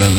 ಇರಲ್ಲ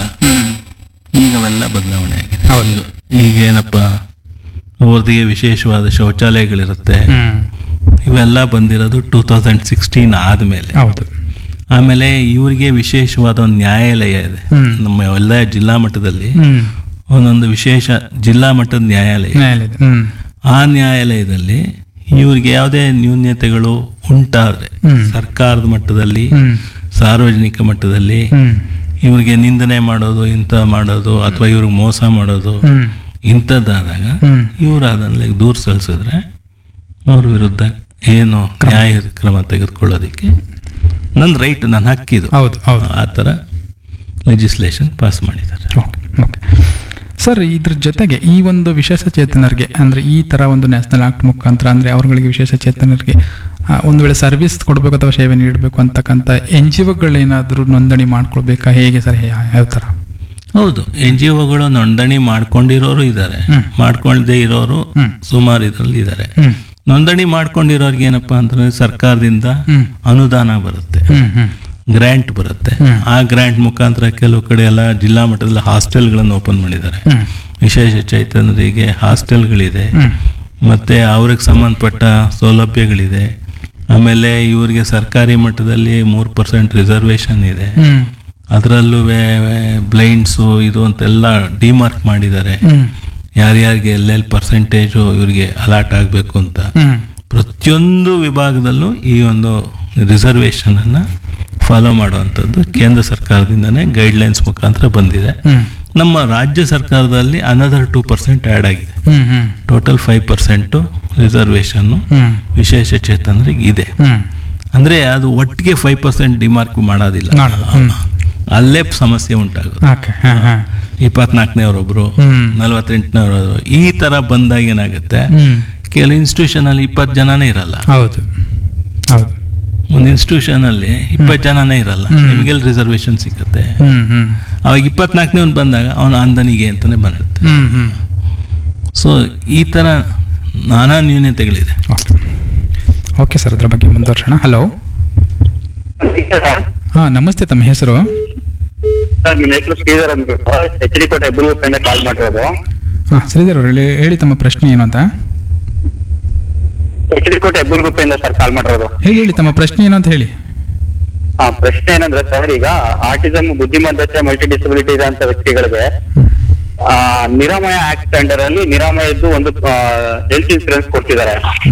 ಈಗ ಅವೆಲ್ಲ ಬದಲಾವಣೆ ಆಗಿದೆ ಹೌದು ಈಗೇನಪ್ಪ ಅವ್ರದಿಗೆ ವಿಶೇಷವಾದ ಶೌಚಾಲಯಗಳಿರುತ್ತೆ ಹ್ಮ್ ಇವೆಲ್ಲ ಬಂದಿರೋದು ಟೂ ತೌಸಂಡ್ ಸಿಕ್ಸ್ಟೀನ್ ಆದಮೇಲೆ ಹೌದು ಆಮೇಲೆ ಇವರಿಗೆ ವಿಶೇಷವಾದ ಒಂದು ನ್ಯಾಯಾಲಯ ಇದೆ ಹ್ಮ್. ನಮ್ಮ ಎಲ್ಲ ಜಿಲ್ಲಾ ಮಟ್ಟದಲ್ಲಿ ಹ್ಮ್ ಒಂದೊಂದು ವಿಶೇಷ ಜಿಲ್ಲಾ ಮಟ್ಟದ ನ್ಯಾಯಾಲಯ ನ್ಯಾಯಾಲಯ ಹ್ಮ್ ಆ ನ್ಯಾಯಾಲಯದಲ್ಲಿ ಇವ್ರಿಗೆ ಯಾವುದೇ ನ್ಯೂನ್ಯತೆಗಳು ಉಂಟಾದ್ರೆ ಹ್ಮ್. ಸರ್ಕಾರದ ಮಟ್ಟದಲ್ಲಿ ಹ್ಮ್ ಸಾರ್ವಜನಿಕ ಮಟ್ಟದಲ್ಲಿ ಹ್ಮ್ ಇವ್ರಿಗೆ ನಿಂದನೆ ಮಾಡೋದು ಇಂಥ ಮಾಡೋದು ಅಥವಾ ಇವ್ರಿಗೆ ಮೋಸ ಮಾಡೋದು ಹ್ಮ್ ಇಂಥದ್ದಾದಾಗ ಹ್ಮ್ ಇವರು ಅದನ್ನ ದೂರ ಸಲ್ಲಿಸಿದ್ರೆ ಅವ್ರ ವಿರುದ್ಧ ಏನು ನ್ಯಾಯ ಕ್ರಮ ತೆಗೆದುಕೊಳ್ಳೋದಕ್ಕೆ ನನ್ನ ರೈಟ್ ನನ್ನ ಹಕ್ಕಿದು ಹೌದು ಹೌದು ಆ ಥರ ಲೆಜಿಸ್ಲೇಷನ್ ಪಾಸ್ ಮಾಡಿದ್ದಾರೆ ಓಕೆ ಓಕೆ ಸರ್ ಇದ್ರ ಜೊತೆಗೆ ಈ ಒಂದು ವಿಶೇಷ ಚೇತನರಿಗೆ ಅಂದರೆ ಈ ಥರ ಒಂದು ನ್ಯಾಷನಲ್ ಆಕ್ಟ್ ಮುಖಾಂತರ ಅಂದರೆ ಅವ್ರಗಳಿಗೆ ವಿಶೇಷ ಚೇತನರಿಗೆ ಆ, ಒಂದು ವೇಳೆ ಸರ್ವಿಸ್ ಕೊಡಬೇಕು ಅಥವಾ ಸೇವೆ ನೀಡಬೇಕು ಅಂತಕ್ಕಂಥ ಎನ್ ಜಿ ಒಗಳೇನಾದರೂ ನೋಂದಣಿ ಮಾಡ್ಕೊಳ್ಬೇಕಾ ಹೇಗೆ ಸರ್ ಯಾ- ಯಾವ ಥರ ಹೌದು ಎನ್ ಜಿ ಒಗಳು ನೋಂದಣಿ ಮಾಡ್ಕೊಂಡಿರೋರು ಇದ್ದಾರೆ ಹ್ಮ್. ಮಾಡ್ಕೊಳ್ಳದೆ ಇರೋರು ಹ್ಮ್. ಸುಮಾರು ಇದರಲ್ಲಿ ಇದ್ದಾರೆ ಹ್ಮ್ ನೋಂದಣಿ ಮಾಡ್ಕೊಂಡಿರೋರ್ಗೆ ಏನಪ್ಪಾ ಅಂತಂದ್ರೆ ಸರ್ಕಾರದಿಂದ ಹ್ಮ್ ಅನುದಾನ ಬರುತ್ತೆ ಹ್ಮ್ ಹ್ಮ್ ಗ್ರ್ಯಾಂಟ್ ಬರುತ್ತೆ ಹ್ಮ್. ಆ ಗ್ರ್ಯಾಂಟ್ ಮುಖಾಂತರ ಕೆಲವು ಕಡೆ ಎಲ್ಲ ಜಿಲ್ಲಾ ಮಟ್ಟದಲ್ಲಿ ಹಾಸ್ಟೆಲ್ಗಳನ್ನು ಓಪನ್ ಮಾಡಿದ್ದಾರೆ ಹ್ಮ್ ವಿಶೇಷ ಚೈತನ್ಯರಿಗೆ ಹಾಸ್ಟೆಲ್ಗಳಿದೆ ಹ್ಮ್ ಮತ್ತೆ ಅವ್ರಿಗೆ ಸಂಬಂಧಪಟ್ಟ ಸೌಲಭ್ಯಗಳಿದೆ ಆಮೇಲೆ ಇವರಿಗೆ ಸರ್ಕಾರಿ ಮಟ್ಟದಲ್ಲಿ ಮೂರು ಪರ್ಸೆಂಟ್ ರಿಸರ್ವೇಶನ್ ಇದೆ ಹ್ಮ್ ಅದರಲ್ಲೂ ಬ್ಲೈಂಡ್ಸು ಇದು ಅಂತೆಲ್ಲ ಡಿಮಾರ್ಕ್ ಮಾಡಿದ್ದಾರೆ ಹ್ಮ್ ಯಾರ್ಯಾರಿಗೆ ಎಲ್ಲೆಲ್ಲಿ ಪರ್ಸೆಂಟೇಜು ಇವರಿಗೆ ಅಲಾಟ್ ಆಗಬೇಕು ಅಂತ ಹ್ಮ್ ಪ್ರತಿಯೊಂದು ವಿಭಾಗದಲ್ಲೂ ಈ ಒಂದು ರಿಸರ್ವೇಷನ್ ಅನ್ನ ಫಾಲೋ ಮಾಡುವಂಥದ್ದು ಕೇಂದ್ರ ಸರ್ಕಾರದಿಂದನೇ ಗೈಡ್ಲೈನ್ಸ್ ಮುಖಾಂತರ ಬಂದಿದೆ ಹ್ಮ್ ನಮ್ಮ ರಾಜ್ಯ ಸರ್ಕಾರದಲ್ಲಿ ಅನದರ್ ಟೂ ಪರ್ಸೆಂಟ್ ಆ್ಯಡ್ ಆಗಿದೆ hmm hmm total five percent ರಿಸರ್ವೇಷನ್ನು ಹ್ಮ್ ವಿಶೇಷ ಚೇತನರಿಗೆ ಇದೆ ಹ್ಮ್ ಅಂದರೆ ಅದು ಒಟ್ಟಿಗೆ ಫೈವ್ ಪರ್ಸೆಂಟ್ ಡಿಮಾರ್ಕ್ ಮಾಡೋದಿಲ್ಲ ಮಾಡೋದು. ಹ್ಮ್. ಅಲ್ಲೇ ಸಮಸ್ಯೆ ಉಂಟಾಗೋದು ಓಕೆ ಹಾಂ ಹಾಂ ಇಪ್ಪತ್ನಾಲ್ಕನೇವರೊಬ್ರು ಹ್ಮ್ ನಲವತ್ತೆಂಟನೇವರು ಈ ಥರ ಬಂದಾಗ ಏನಾಗುತ್ತೆ ಹ್ಮ್ ಕೆಲವು ಇನ್ಸ್ಟಿಟ್ಯೂಷನ್ ಅಲ್ಲಿ ಇಪ್ಪತ್ತು ಜನನೇ ಇರಲ್ಲ ಹೌದು ಹೌದು ಒಂದು ಇನ್ಸ್ಟಿಟ್ಯೂಷನ್ ಅಲ್ಲಿ ಇಪ್ಪತ್ತು ಜನನೇ ಇರಲ್ಲ ಹ್ಮ್. ನಿಮಗೆಲ್ಲ ರಿಸರ್ವೇಶನ್ ಸಿಗುತ್ತೆ ಹ್ಮ್ ಹ್ಮ್ ಅವಾಗ ಇಪ್ಪತ್ನಾಲ್ಕನೇ ಒಂದು ಬಂದಾಗ ಅವನು ಅಂದನಿಗೆ ಅಂತಾನೆ ಬಂದಿರುತ್ತೆ ಹ್ಮ್ ಹ್ಮ್ ಸೊ ಈ ಥರ ನಾನಾ ನ್ಯೂನತೆಗಳಿದೆ ಓಕೆ ಓಕೆ ಸರ್ ಅದ್ರ ಬಗ್ಗೆ ಮುಂದುವರ್ಸೋಣ ಹಲೋ ಹಾಂ ನಮಸ್ತೆ ತಮ್ಮ ಹೆಸರು ಸರ್ ನಿಮ್ಮ ಹೆಸರು ಶ್ರೀಧರ್ ಅಂದ್ಬಿಟ್ಟು ಎಚ್ ಡಿ ಕೋಟೆ ಇಂದ ಕಾಲ್ ಮಾಡಿರೋದು ಹಾಂ ಶ್ರೀಧರ್ ಅವರು ಹೇಳಿ ಹೇಳಿ ತಮ್ಮ ಪ್ರಶ್ನೆ ಏನು ಅಂತ ಎಚ್ ಡಿ ಕೋಟೆ ಇಂದ ಸರ್ ಕಾಲ್ ಮಾಡಿರೋದು ಹೇಳಿ ಹೇಳಿ ತಮ್ಮ ಪ್ರಶ್ನೆ ಏನು ಅಂತ ಹೇಳಿ ಹಾ ಪ್ರಶ್ನೆ ಏನಂದ್ರೆ ಸರ್ ಈಗ ಆಟಿಸಮ್ ಬುದ್ಧಿಮತ್ತತೆ ಮಲ್ಟಿ ಡಿಸಬಿಲಿಟಿ ಇರೋಂತ ವ್ಯಕ್ತಿಗಳಿಗೆ ಆ, ನಿರಾಮಯ ಆಕ್ಟ್ ಅಂಡರ್ ಅಲ್ಲಿ ನಿರಾಮಯದ್ದು ಒಂದು ಹೆಲ್ತ್ ಇನ್ಸೂರೆನ್ಸ್ ಕೊಡ್ತಿದ್ದಾರೆ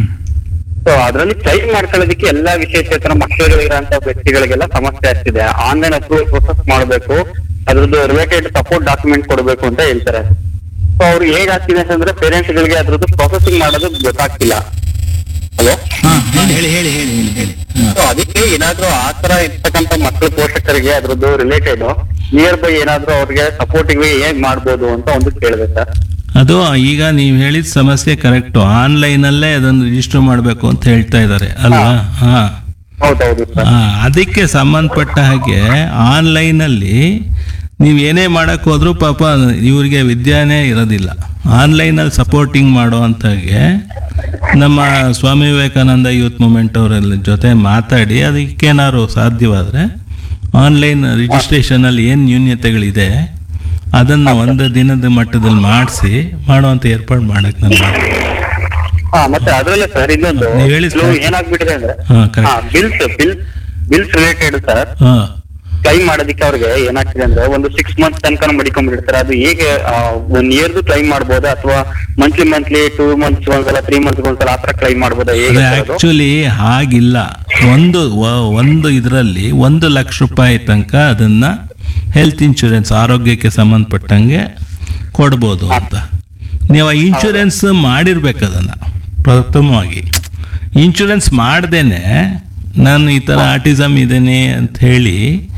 ಸೊ ಅದರಲ್ಲಿ ಕ್ಲೈಮ್ ಮಾಡ್ಕೊಳ್ಳೋದಕ್ಕೆ ಎಲ್ಲಾ ವಿಶೇಷೇತರ ಮಕ್ಕಳುಗಳಿರೋಂತ ವ್ಯಕ್ತಿಗಳಿಗೆಲ್ಲ ಸಮಸ್ಯೆ ಆಗ್ತಿದೆ ಆನ್ಲೈನ್ ಅಪ್ರೂವಲ್ ಪ್ರೊಸೆಸ್ ಮಾಡಬೇಕು ಅದ್ರದ್ದು ರಿಲೇಟೆಡ್ ಸಪೋರ್ಟ್ ಡಾಕ್ಯುಮೆಂಟ್ ಕೊಡಬೇಕು ಅಂತ ಹೇಳ್ತಾರೆ ಸೊ ಅವ್ರು ಹೇಗ್ ಆಗ್ತಿದೆ ಅಂತಂದ್ರೆ ಪೇರೆಂಟ್ಸ್ ಗಳಿಗೆ ಅದ್ರದ್ದು ಪ್ರೊಸೆಸಿಂಗ್ ಮಾಡೋದು ಗೊತ್ತಾಗ್ತಿಲ್ಲ ಹಲೋ ಹಾಂ ಹೇಳಿ ಹೇಳಿ ಹೇಳಿ ಹೇಳಿ ಹೇಳಿ ಸೊ ಅದಕ್ಕೆ ಏನಾದ್ರೂ ಆ ತರ ಇರ್ತಕ್ಕಂತ ಮಕ್ಕಳು ಪೋಷಕರಿಗೆ ಅದ್ರದ್ದು ರಿಲೇಟೆಡ್ ನಿಯರ್ ಬೈ ಏನಾದ್ರೂ ಅವ್ರಿಗೆ ಸಪೋರ್ಟಿಂಗ್ ಹೇಗ್ ಮಾಡ್ಬೋದು ಅಂತ ಒಂದು ಕೇಳಿದೆ ಸರ್ ಅದು ಈಗ ನೀವು ಹೇಳಿದ ಸಮಸ್ಯೆ ಕರೆಕ್ಟು ಆನ್ಲೈನಲ್ಲೇ ಅದನ್ನು ರಿಜಿಸ್ಟರ್ ಮಾಡಬೇಕು ಅಂತ ಹೇಳ್ತಾ ಇದ್ದಾರೆ ಅಲ್ವಾ ಹಾಂ ಹೌದೌದು ಸರ್ ಆ, ಅದಕ್ಕೆ ಸಂಬಂಧಪಟ್ಟ ಹಾಗೆ ಆನ್ಲೈನಲ್ಲಿ ನೀವು ಏನೇ ಮಾಡಕ್ ಹೋದ್ರೂ ಪಾಪ ಇವ್ರಿಗೆ ವಿದ್ಯಾನೇ ಇರೋದಿಲ್ಲ ಆನ್ಲೈನಲ್ಲಿ ಸಪೋರ್ಟಿಂಗ್ ಮಾಡುವಂತಾಗೆ ನಮ್ಮ ಸ್ವಾಮಿ ವಿವೇಕಾನಂದ ಯೂತ್ ಮೂಮೆಂಟ್ ಅವರೆಲ್ಲ ಜೊತೆ ಮಾತಾಡಿ ಅದಕ್ಕೇನಾದ್ರು ಸಾಧ್ಯವಾದರೆ ಆನ್ಲೈನ್ ರಿಜಿಸ್ಟ್ರೇಷನಲ್ಲಿ ಏನು ನ್ಯೂನ್ಯತೆಗಳಿದೆ ಅದನ್ನು ಒಂದು ದಿನದ ಮಟ್ಟದಲ್ಲಿ ಮಾಡಿಸಿ ಮಾಡುವಂಥ ಏರ್ಪಾಡು ಮಾಡಕ್ಕೆ ನಾನು ಮಾಡ್ತೀನಿ. ಹಾ ಮತ್ತೆ ಅದ್ರಲ್ಲೇ ಸರ್ ಇನ್ನೊಂದು ನೀವ್ ಹೇಳಿ ಕೆಲವು ಸರ್. ಏನಾಗ್ಬಿಟ್ಟಿದೆ ಅಂದ್ರೆ ಹಾ, correct. ಹಾ bills bill bills related sir ಹಾಂ ಕ್ಲೈಮ್ ಮಾಡೋದಕ್ಕೆ ಅವ್ರಿಗೆ ಏನಾಗ್ತಿದೆ ಅಂದ್ರೆ ಒಂದು ಸಿಕ್ಸ್ ಮಂತ್ಸ್ ತನಕ ಮಡಿಕೊಂಡ್ಬಿಡ್ತಾರೆ ಅದು ಹೇಗೆ ಒನ್ ಇಯರ್ದು ಕ್ಲೈಮ್ ಮಾಡ್ಬೋದಾ ಅಥವಾ ಮಂತ್ಲಿ ಮಂತ್ಲಿ ಟೂ ಮಂತ್ಸ್ ಒಂದ್ಸಲ ತ್ರೀ ಮಂತ್ಸ್ ಒಂದ್ಸಲ ಆತರ ಕ್ಲೈಮ್ ಮಾಡ್ಬೋದಾ ಹೇಗೆ ಅದು sir ಅದು? ಆಕ್ಚುಲಿ ಹಾಗಿಲ್ಲ ಒಂದು ವ- ಒಂದು ಇದರಲ್ಲಿ ಒಂದು ಲಕ್ಷ ರೂಪಾಯಿ ತನಕ ಅದನ್ನ ಹೆಲ್ತ್ ಇನ್ಶೂರೆನ್ಸ್ ಆರೋಗ್ಯಕ್ಕೆ ಸಂಬಂಧಪಟ್ಟಂಗೆ ಕೊಡ್ಬೋದು ಅಂತ ನೀವು ಆ ಇನ್ಶೂರೆನ್ಸ್ ಮಾಡಿರ್ಬೇಕು ಅದನ್ನ ಪ್ರಥಮವಾಗಿ ಇನ್ಶೂರೆನ್ಸ್ ಮಾಡ್ದೇನೆ ನಾನು ಈ ಥರ ಆಟಿಸಮ್ ಇದ್ದೇನೆ ಅಂತ ಹೇಳಿ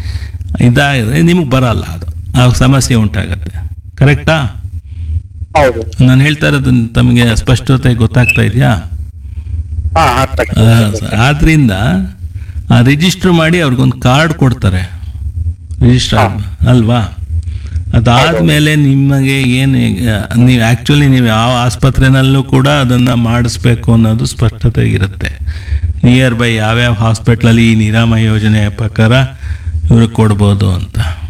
ಇದಾಗಿದೆ ನಿಮಗೆ ಬರಲ್ಲ ಅದು ಆ ಸಮಸ್ಯೆ ಉಂಟಾಗತ್ತೆ ಕರೆಕ್ಟಾ ಹೌದು ನಾನು ಹೇಳ್ತಾ ಇರೋದು ತಮಗೆ ಸ್ಪಷ್ಟತೆ ಗೊತ್ತಾಗ್ತಾ ಇದೆಯಾ ಹಾ ಅರ್ಥ ಆಗ್ತದೆ. ಆ, ಆದ್ರಿಂದ ಆ ರಿಜಿಸ್ಟರ್ ಮಾಡಿ ಅವ್ರಿಗೊಂದು ಕಾರ್ಡ್ ಕೊಡ್ತಾರೆ ರಿಜಿಸ್ಟರ್ ಅಲ್ವಾ ಅದಾದ್ಮೇಲೆ ನಿಮಗೆ ಏನು ನೀವು ಆ್ಯಕ್ಚುಲಿ ನೀವು ಯಾವ ಆಸ್ಪತ್ರೆನಲ್ಲೂ ಕೂಡ ಅದನ್ನು ಮಾಡಿಸ್ಬೇಕು ಅನ್ನೋದು ಸ್ಪಷ್ಟತೆ ಇರುತ್ತೆ ನಿಯರ್ ಬೈ ಯಾವ್ಯಾವ ಹಾಸ್ಪಿಟ್ಲಲ್ಲಿ ಈ ನಿರಾಮಯ ಯೋಜನೆಯ ಪ್ರಕಾರ ಇವ್ರಿಗೆ ಕೊಡ್ಬೋದು ಅಂತ